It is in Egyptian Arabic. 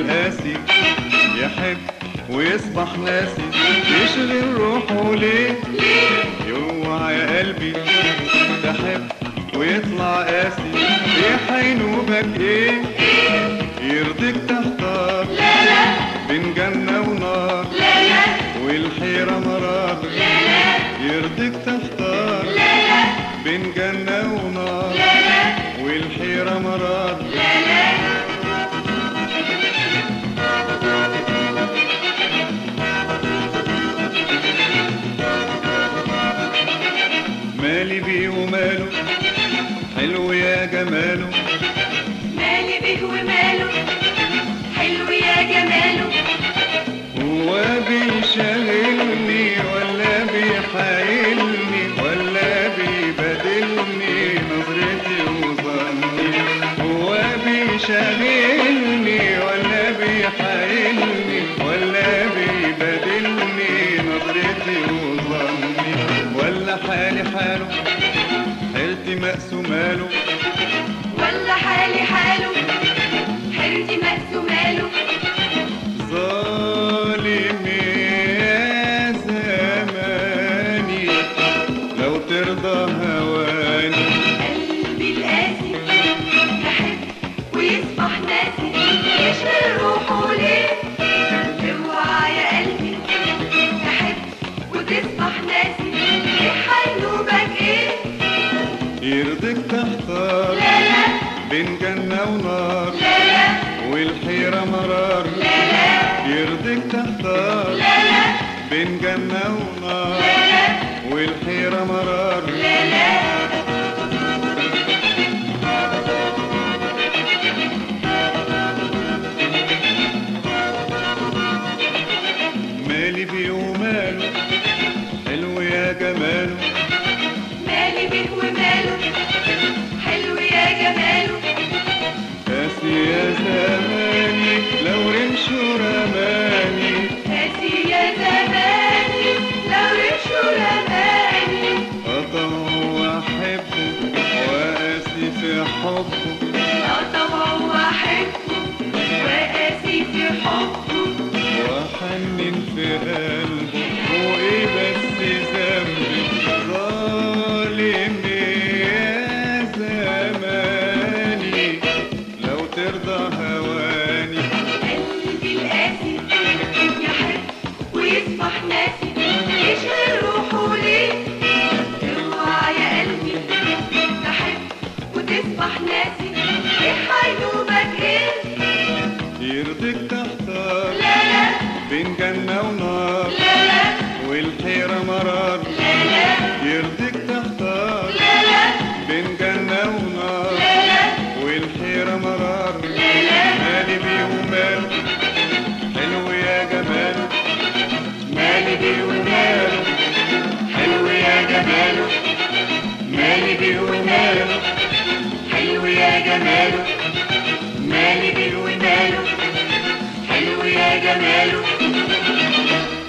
قاسي يحب ويصبح ناسي يشغل روحه ليه يوعى يا قلبي تحب ويطلع قاسي ايه حينوبك ايه يرضيك تحتار بين جنة ونار والحيرة مرار يرضيك تحتار بين جنة ونار والحيرة مرار مالي بيه وماله حلو يا جماله مالي به وماله حلو يا جماله هو بيشغلني ولا بيحايلني ولا بيبادلني نظرتي وظني هو بيشغلني ولا بيحايلني ولا بيبادلني نظرتي وظني ولا حالي حاله حيلتي مقسوماله ولا حالي حاله حيرتي مقسوماله ظالم يا زماني لو ترضى هواني قلبي القاسي يحب ويصبح ناسي يشغل روحه ليه اوعى يا قلبي تحب وتصبح ناسي ايه حينوبك ايه يرضيك تحتار لا لا بين جنة ونار لا لا والحيرة مرار لا لا يرضيك تحتار لا لا بين جنة ونار لا لا والحيرة مرار لا لا مالي بيه وماله حلو يا جماله مالي به وماله حلو يا جماله قاسي يا زماني لو رمشوا رماني قاسي يا زماني لو رمشوا رماني أطه وأحبه وقاسي في حبه أطوع وأحبه وقاسي في حبه وحنن في قلبه وايه بس ذنبي ظالم يا زماني لو ترضى هواني قلبي القاسي يحب ويصبح ناسي يشغل روحه ليه اوعى يا قلبي تحب وتصبح ناسي ايه حينوبك ايه يرضيك تحتار لا لا بين جنة ونار لا لا والحيرة مرار لا لا يرضيك تحتار لا لا بين جنة ونار لا لا والحيرة مرار لا لا مالي بيه وماله حلو يا جماله مالي بيه وماله حلو يا جماله مالي بيه وماله حلو يا جماله مالي بيه وماله حلو يا جماله